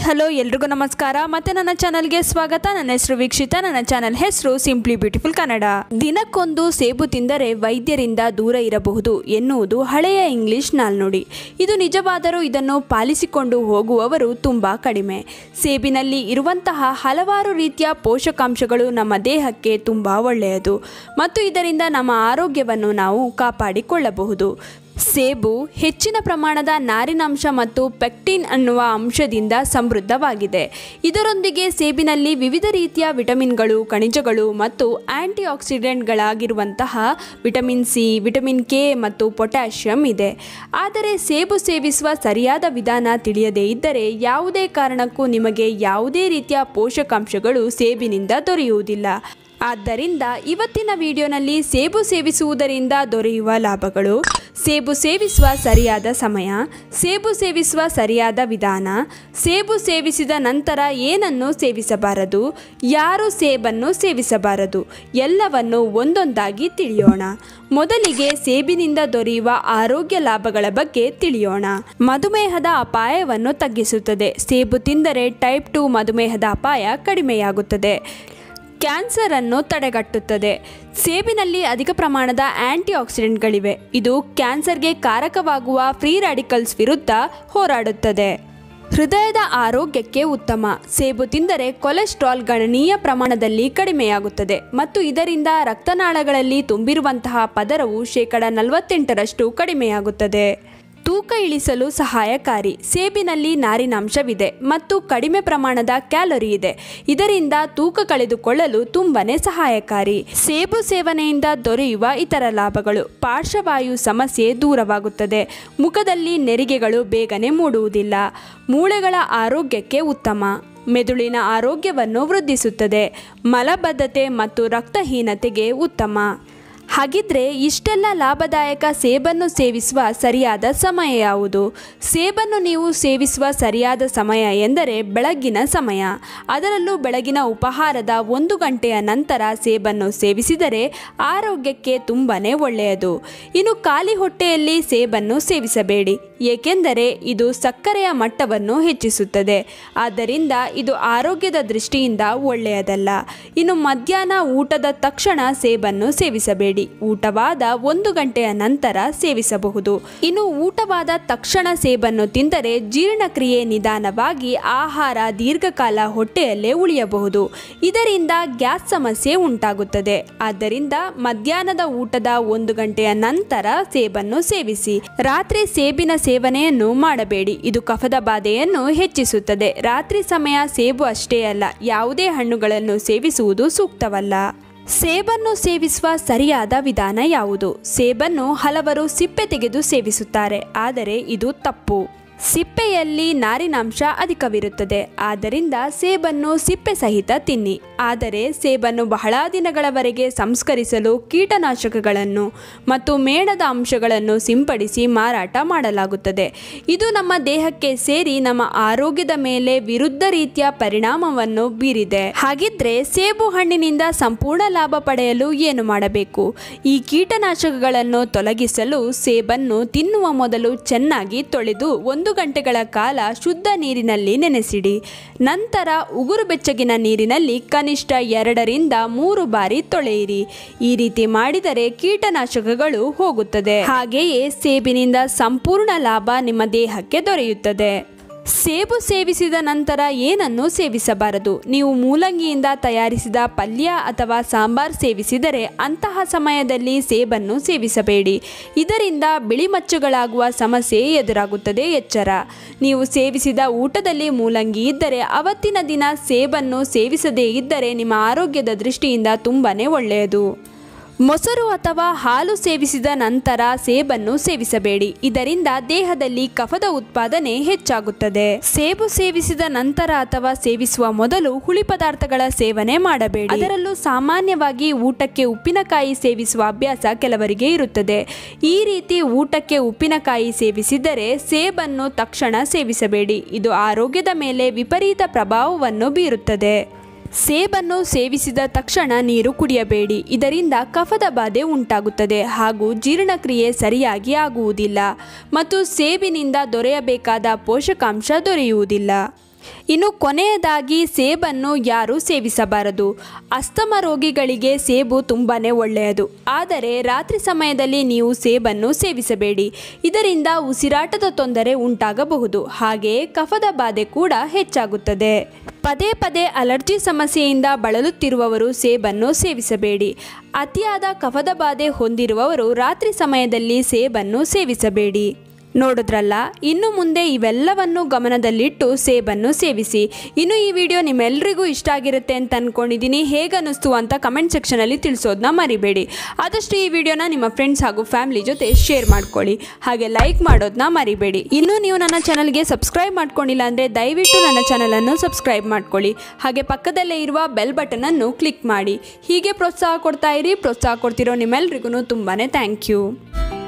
hello ಎಲ್ರಿಗೂ ನಮಸ್ಕಾರ ಮತ್ತೆ ನನ್ನ ಚಾನಲ್ಗೆ ಸ್ವಾಗತ ನನ್ನ ಹೆಸರು ವೀಕ್ಷಿತ ನನ್ನ ಚಾನಲ್ ಹೆಸರು ಸಿಂಪ್ಲಿ ಬ್ಯೂಟಿಫುಲ್ ಕನ್ನಡ ದಿನಕ್ಕೊಂದು ಸೇಬು ತಿಂದರೆ ವೈದ್ಯರಿಂದ ದೂರ ಇರಬಹುದು ಎನ್ನುವುದು ಹಳೆಯ ಇಂಗ್ಲಿಷ್ ನಾಲ್ನುಡಿ ಇದು ನಿಜವಾದರೂ ಇದನ್ನು ಪಾಲಿಸಿಕೊಂಡು ಹೋಗುವವರು ತುಂಬಾ ಕಡಿಮೆ ಸೇಬಿನಲ್ಲಿ ಇರುವಂತಹ ಹಲವಾರು ರೀತಿಯ ಪೋಷಕಾಂಶಗಳು ನಮ್ಮ ದೇಹಕ್ಕೆ ತುಂಬಾ ಒಳ್ಳೆಯದು ಮತ್ತು ಇದರಿಂದ ನಮ್ಮ ಆರೋಗ್ಯವನ್ನು ನಾವು ಕಾಪಾಡಿಕೊಳ್ಳಬಹುದು ಸೇಬು ಹೆಚ್ಚಿನ ಪ್ರಮಾಣದ ನಾರಿನಾಂಶ ಮತ್ತು ಪೆಕ್ಟಿನ್ ಅನ್ನುವ ಅಂಶದಿಂದ ಸಮೃದ್ಧವಾಗಿದೆ ಇದರೊಂದಿಗೆ ಸೇಬಿನಲ್ಲಿ ವಿವಿಧ ರೀತಿಯ ವಿಟಮಿನ್ಗಳು ಖನಿಜಗಳು ಮತ್ತು ಆಂಟಿ ಆಕ್ಸಿಡೆಂಟ್ಗಳಾಗಿರುವಂತಹ ವಿಟಮಿನ್ ಸಿ ವಿಟಮಿನ್ ಕೆ ಮತ್ತು ಪೊಟ್ಯಾಷಿಯಂ ಇದೆ ಆದರೆ ಸೇಬು ಸೇವಿಸುವ ಸರಿಯಾದ ವಿಧಾನ ತಿಳಿಯದೇ ಇದ್ದರೆ ಯಾವುದೇ ಕಾರಣಕ್ಕೂ ನಿಮಗೆ ಯಾವುದೇ ರೀತಿಯ ಪೋಷಕಾಂಶಗಳು ಸೇಬಿನಿಂದ ದೊರೆಯುವುದಿಲ್ಲ ಆದ್ದರಿಂದ ಇವತ್ತಿನ ವಿಡಿಯೋನಲ್ಲಿ ಸೇಬು ಸೇವಿಸುವುದರಿಂದ ದೊರೆಯುವ ಲಾಭಗಳು ಸೇಬು ಸೇವಿಸುವ ಸರಿಯಾದ ಸಮಯ ಸೇಬು ಸೇವಿಸುವ ಸರಿಯಾದ ವಿಧಾನ ಸೇಬು ಸೇವಿಸಿದ ನಂತರ ಏನನ್ನು ಸೇವಿಸಬಾರದು ಯಾರು ಸೇಬನ್ನು ಸೇವಿಸಬಾರದು ಎಲ್ಲವನ್ನು ಒಂದೊಂದಾಗಿ ತಿಳಿಯೋಣ ಮೊದಲಿಗೆ ಸೇಬಿನಿಂದ ದೊರೆಯುವ ಆರೋಗ್ಯ ಲಾಭಗಳ ಬಗ್ಗೆ ತಿಳಿಯೋಣ ಮಧುಮೇಹದ ಅಪಾಯವನ್ನು ತಗ್ಗಿಸುತ್ತದೆ ಸೇಬು ತಿಂದರೆ ಟೈಪ್ ಟು ಮಧುಮೇಹದ ಅಪಾಯ ಕಡಿಮೆಯಾಗುತ್ತದೆ ಕ್ಯಾನ್ಸರ್ ಅನ್ನು ತಡೆಗಟ್ಟುತ್ತದೆ ಸೇಬಿನಲ್ಲಿ ಅಧಿಕ ಪ್ರಮಾಣದ ಆಂಟಿ ಆಕ್ಸಿಡೆಂಟ್ಗಳಿವೆ ಇದು ಕ್ಯಾನ್ಸರ್ಗೆ ಕಾರಕವಾಗುವ ಫ್ರೀ ರಾಡಿಕಲ್ಸ್ ವಿರುದ್ಧ ಹೋರಾಡುತ್ತದೆ ಹೃದಯದ ಆರೋಗ್ಯಕ್ಕೆ ಉತ್ತಮ ಸೇಬು ತಿಂದರೆ ಕೊಲೆಸ್ಟ್ರಾಲ್ ಗಣನೀಯ ಪ್ರಮಾಣದಲ್ಲಿ ಕಡಿಮೆಯಾಗುತ್ತದೆ ಮತ್ತು ಇದರಿಂದ ರಕ್ತನಾಳಗಳಲ್ಲಿ ತುಂಬಿರುವಂತಹ ಪದರವು ಶೇಕಡ ನಲವತ್ತೆಂಟರಷ್ಟು ಕಡಿಮೆಯಾಗುತ್ತದೆ ತೂಕ ಇಳಿಸಲು ಸಹಾಯಕಾರಿ ಸೇಬಿನಲ್ಲಿ ನಾರಿನಾಂಶವಿದೆ ಮತ್ತು ಕಡಿಮೆ ಪ್ರಮಾಣದ ಕ್ಯಾಲೋರಿ ಇದೆ ಇದರಿಂದ ತೂಕ ಕಳೆದುಕೊಳ್ಳಲು ತುಂಬನೇ ಸಹಾಯಕಾರಿ ಸೇಬು ಸೇವನೆಯಿಂದ ದೊರೆಯುವ ಇತರ ಲಾಭಗಳು ಪಾರ್ಶ್ವವಾಯು ಸಮಸ್ಯೆ ದೂರವಾಗುತ್ತದೆ ಮುಖದಲ್ಲಿ ನೆರಿಗೆಗಳು ಬೇಗನೆ ಮೂಡುವುದಿಲ್ಲ ಮೂಳೆಗಳ ಆರೋಗ್ಯಕ್ಕೆ ಉತ್ತಮ ಮೆದುಳಿನ ಆರೋಗ್ಯವನ್ನು ವೃದ್ಧಿಸುತ್ತದೆ ಮಲಬದ್ಧತೆ ಮತ್ತು ರಕ್ತಹೀನತೆಗೆ ಉತ್ತಮ ಹಾಗಿದ್ರೆ ಇಷ್ಟೆಲ್ಲ ಲಾಭದಾಯಕ ಸೇಬನ್ನು ಸೇವಿಸುವ ಸರಿಯಾದ ಸಮಯ ಯಾವುದು ಸೇಬನ್ನು ನೀವು ಸೇವಿಸುವ ಸರಿಯಾದ ಸಮಯ ಎಂದರೆ ಬೆಳಗ್ಗಿನ ಸಮಯ ಅದರಲ್ಲೂ ಬೆಳಗಿನ ಉಪಹಾರದ ಒಂದು ಗಂಟೆಯ ನಂತರ ಸೇಬನ್ನು ಸೇವಿಸಿದರೆ ಆರೋಗ್ಯಕ್ಕೆ ತುಂಬನೇ ಒಳ್ಳೆಯದು ಇನ್ನು ಖಾಲಿ ಹೊಟ್ಟೆಯಲ್ಲಿ ಸೇಬನ್ನು ಸೇವಿಸಬೇಡಿ ಏಕೆಂದರೆ ಇದು ಸಕ್ಕರೆಯ ಮಟ್ಟವನ್ನು ಹೆಚ್ಚಿಸುತ್ತದೆ ಆದ್ದರಿಂದ ಇದು ಆರೋಗ್ಯದ ದೃಷ್ಟಿಯಿಂದ ಒಳ್ಳೆಯದಲ್ಲ ಇನ್ನು ಮಧ್ಯಾಹ್ನ ಊಟದ ತಕ್ಷಣ ಸೇಬನ್ನು ಸೇವಿಸಬೇಡಿ ಊಟವಾದ ಒಂದು ಗಂಟೆಯ ನಂತರ ಸೇವಿಸಬಹುದು ಇನ್ನು ಊಟವಾದ ತಕ್ಷಣ ಸೇಬನ್ನು ತಿಂದರೆ ಜೀರ್ಣಕ್ರಿಯೆ ನಿಧಾನವಾಗಿ ಆಹಾರ ದೀರ್ಘಕಾಲ ಹೊಟ್ಟೆಯಲ್ಲೇ ಉಳಿಯಬಹುದು ಇದರಿಂದ ಗ್ಯಾಸ್ ಸಮಸ್ಯೆ ಉಂಟಾಗುತ್ತದೆ ಆದ್ದರಿಂದ ಮಧ್ಯಾಹ್ನದ ಊಟದ ಒಂದು ಗಂಟೆಯ ನಂತರ ಸೇಬನ್ನು ಸೇವಿಸಿ ರಾತ್ರಿ ಸೇಬಿನ ಸೇವನೆಯನ್ನು ಮಾಡಬೇಡಿ ಇದು ಕಫದ ಬಾಧೆಯನ್ನು ಹೆಚ್ಚಿಸುತ್ತದೆ ರಾತ್ರಿ ಸಮಯ ಸೇಬು ಅಷ್ಟೇ ಅಲ್ಲ ಯಾವುದೇ ಹಣ್ಣುಗಳನ್ನು ಸೇವಿಸುವುದು ಸೂಕ್ತವಲ್ಲ ಸೇಬನ್ನು ಸೇವಿಸುವ ಸರಿಯಾದ ವಿಧಾನ ಯಾವುದು ಸೇಬನ್ನು ಹಲವರು ಸಿಪ್ಪೆ ತೆಗೆದು ಸೇವಿಸುತ್ತಾರೆ ಆದರೆ ಇದು ತಪ್ಪು ಸಿಪ್ಪೆಯಲ್ಲಿ ನಾರಿನಾಂಶ ಅಧಿಕವಿರುತ್ತದೆ ಆದ್ದರಿಂದ ಸೇಬನ್ನು ಸಿಪ್ಪೆ ಸಹಿತ ತಿನ್ನಿ ಆದರೆ ಸೇಬನ್ನು ಬಹಳ ದಿನಗಳವರೆಗೆ ಸಂಸ್ಕರಿಸಲು ಕೀಟನಾಶಕಗಳನ್ನು ಮತ್ತು ಮೇಣದ ಅಂಶಗಳನ್ನು ಸಿಂಪಡಿಸಿ ಮಾರಾಟ ಮಾಡಲಾಗುತ್ತದೆ ಇದು ನಮ್ಮ ದೇಹಕ್ಕೆ ಸೇರಿ ನಮ್ಮ ಆರೋಗ್ಯದ ಮೇಲೆ ವಿರುದ್ಧ ರೀತಿಯ ಪರಿಣಾಮವನ್ನು ಬೀರಿದೆ ಹಾಗಿದ್ರೆ ಸೇಬು ಹಣ್ಣಿನಿಂದ ಸಂಪೂರ್ಣ ಲಾಭ ಪಡೆಯಲು ಏನು ಮಾಡಬೇಕು ಈ ಕೀಟನಾಶಕಗಳನ್ನು ತೊಲಗಿಸಲು ಸೇಬನ್ನು ತಿನ್ನುವ ಮೊದಲು ಚೆನ್ನಾಗಿ ತೊಳೆದು ಒಂದು ಗಂಟೆಗಳ ಕಾಲ ಶುದ್ಧ ನೀರಿನಲ್ಲಿ ನೆನೆಸಿಡಿ ನಂತರ ಉಗುರು ಬೆಚ್ಚಗಿನ ನೀರಿನಲ್ಲಿ ಕನಿಷ್ಠ ಎರಡರಿಂದ ಮೂರು ಬಾರಿ ತೊಳೆಯಿರಿ ಈ ರೀತಿ ಮಾಡಿದರೆ ಕೀಟನಾಶಕಗಳು ಹೋಗುತ್ತದೆ ಹಾಗೆಯೇ ಸೇಬಿನಿಂದ ಸಂಪೂರ್ಣ ಲಾಭ ನಿಮ್ಮ ದೇಹಕ್ಕೆ ದೊರೆಯುತ್ತದೆ ಸೇಬು ಸೇವಿಸಿದ ನಂತರ ಏನನ್ನು ಸೇವಿಸಬಾರದು ನೀವು ಮೂಲಂಗಿಯಿಂದ ತಯಾರಿಸಿದ ಪಲ್ಯ ಅಥವಾ ಸಾಂಬಾರ್ ಸೇವಿಸಿದರೆ ಅಂತಹ ಸಮಯದಲ್ಲಿ ಸೇಬನ್ನು ಸೇವಿಸಬೇಡಿ ಇದರಿಂದ ಬಿಳಿ ಮಚ್ಚುಗಳಾಗುವ ಸಮಸ್ಯೆ ಎದುರಾಗುತ್ತದೆ ಎಚ್ಚರ ನೀವು ಸೇವಿಸಿದ ಊಟದಲ್ಲಿ ಮೂಲಂಗಿ ಇದ್ದರೆ ಅವತ್ತಿನ ದಿನ ಸೇಬನ್ನು ಸೇವಿಸದೇ ಇದ್ದರೆ ನಿಮ್ಮ ಆರೋಗ್ಯದ ದೃಷ್ಟಿಯಿಂದ ತುಂಬನೇ ಒಳ್ಳೆಯದು ಮೊಸರು ಅಥವಾ ಹಾಲು ಸೇವಿಸಿದ ನಂತರ ಸೇಬನ್ನು ಸೇವಿಸಬೇಡಿ ಇದರಿಂದ ದೇಹದಲ್ಲಿ ಕಫದ ಉತ್ಪಾದನೆ ಹೆಚ್ಚಾಗುತ್ತದೆ ಸೇಬು ಸೇವಿಸಿದ ನಂತರ ಅಥವಾ ಸೇವಿಸುವ ಮೊದಲು ಹುಳಿ ಪದಾರ್ಥಗಳ ಸೇವನೆ ಮಾಡಬೇಡಿ ಅದರಲ್ಲೂ ಸಾಮಾನ್ಯವಾಗಿ ಊಟಕ್ಕೆ ಉಪ್ಪಿನಕಾಯಿ ಸೇವಿಸುವ ಅಭ್ಯಾಸ ಕೆಲವರಿಗೆ ಇರುತ್ತದೆ ಈ ರೀತಿ ಊಟಕ್ಕೆ ಉಪ್ಪಿನಕಾಯಿ ಸೇವಿಸಿದರೆ ಸೇಬನ್ನು ತಕ್ಷಣ ಸೇವಿಸಬೇಡಿ ಇದು ಆರೋಗ್ಯದ ಮೇಲೆ ವಿಪರೀತ ಪ್ರಭಾವವನ್ನು ಬೀರುತ್ತದೆ ಸೇಬನ್ನು ಸೇವಿಸಿದ ತಕ್ಷಣ ನೀರು ಕುಡಿಯಬೇಡಿ ಇದರಿಂದ ಕಫದ ಬಾಧೆ ಉಂಟಾಗುತ್ತದೆ ಹಾಗೂ ಜೀರ್ಣಕ್ರಿಯೆ ಸರಿಯಾಗಿ ಆಗುವುದಿಲ್ಲ ಮತ್ತು ಸೇಬಿನಿಂದ ದೊರೆಯಬೇಕಾದ ಪೋಷಕಾಂಶ ದೊರೆಯುವುದಿಲ್ಲ ಇನ್ನು ಕೊನೆಯದಾಗಿ ಸೇಬನ್ನು ಯಾರು ಸೇವಿಸಬಾರದು ಅಸ್ತಮ ರೋಗಿಗಳಿಗೆ ಸೇಬು ತುಂಬಾ ಒಳ್ಳೆಯದು ಆದರೆ ರಾತ್ರಿ ಸಮಯದಲ್ಲಿ ನೀವು ಸೇಬನ್ನು ಸೇವಿಸಬೇಡಿ ಇದರಿಂದ ಉಸಿರಾಟದ ತೊಂದರೆ ಉಂಟಾಗಬಹುದು ಹಾಗೆಯೇ ಕಫದ ಬಾಧೆ ಕೂಡ ಹೆಚ್ಚಾಗುತ್ತದೆ ಪದೇ ಪದೇ ಅಲರ್ಜಿ ಸಮಸ್ಯೆಯಿಂದ ಬಳಲುತ್ತಿರುವವರು ಸೇಬನ್ನು ಸೇವಿಸಬೇಡಿ ಅತಿಯಾದ ಕಫದ ಬಾಧೆ ಹೊಂದಿರುವವರು ರಾತ್ರಿ ಸಮಯದಲ್ಲಿ ಸೇಬನ್ನು ಸೇವಿಸಬೇಡಿ ನೋಡಿದ್ರಲ್ಲ ಇನ್ನು ಮುಂದೆ ಇವೆಲ್ಲವನ್ನು ಗಮನದಲ್ಲಿಟ್ಟು ಸೇಬನ್ನು ಸೇವಿಸಿ ಇನ್ನು ಈ ವಿಡಿಯೋ ನಿಮ್ಮೆಲ್ಲರಿಗೂ ಇಷ್ಟ ಆಗಿರುತ್ತೆ ಅಂತ ಅಂದ್ಕೊಂಡಿದ್ದೀನಿ ಹೇಗನ್ನಿಸ್ತು ಅಂತ ಕಮೆಂಟ್ ಸೆಕ್ಷನಲ್ಲಿ ತಿಳಿಸೋದನ್ನ ಮರಿಬೇಡಿ ಆದಷ್ಟು ಈ ವಿಡಿಯೋನ ನಿಮ್ಮ ಫ್ರೆಂಡ್ಸ್ ಹಾಗೂ ಫ್ಯಾಮಿಲಿ ಜೊತೆ ಶೇರ್ ಮಾಡ್ಕೊಳ್ಳಿ ಹಾಗೆ ಲೈಕ್ ಮಾಡೋದನ್ನ ಮರಿಬೇಡಿ ಇನ್ನೂ ನೀವು ನನ್ನ ಚಾನಲ್ಗೆ ಸಬ್ಸ್ಕ್ರೈಬ್ ಮಾಡ್ಕೊಂಡಿಲ್ಲ ಅಂದರೆ ದಯವಿಟ್ಟು ನನ್ನ ಚಾನಲನ್ನು ಸಬ್ಸ್ಕ್ರೈಬ್ ಮಾಡ್ಕೊಳ್ಳಿ ಹಾಗೆ ಪಕ್ಕದಲ್ಲೇ ಇರುವ ಬೆಲ್ ಬಟನನ್ನು ಕ್ಲಿಕ್ ಮಾಡಿ ಹೀಗೆ ಪ್ರೋತ್ಸಾಹ ಕೊಡ್ತಾ ಇರಿ ಪ್ರೋತ್ಸಾಹ ಕೊಡ್ತಿರೋ ನಿಮ್ಮೆಲ್ರಿಗೂ ತುಂಬಾ ಥ್ಯಾಂಕ್ ಯು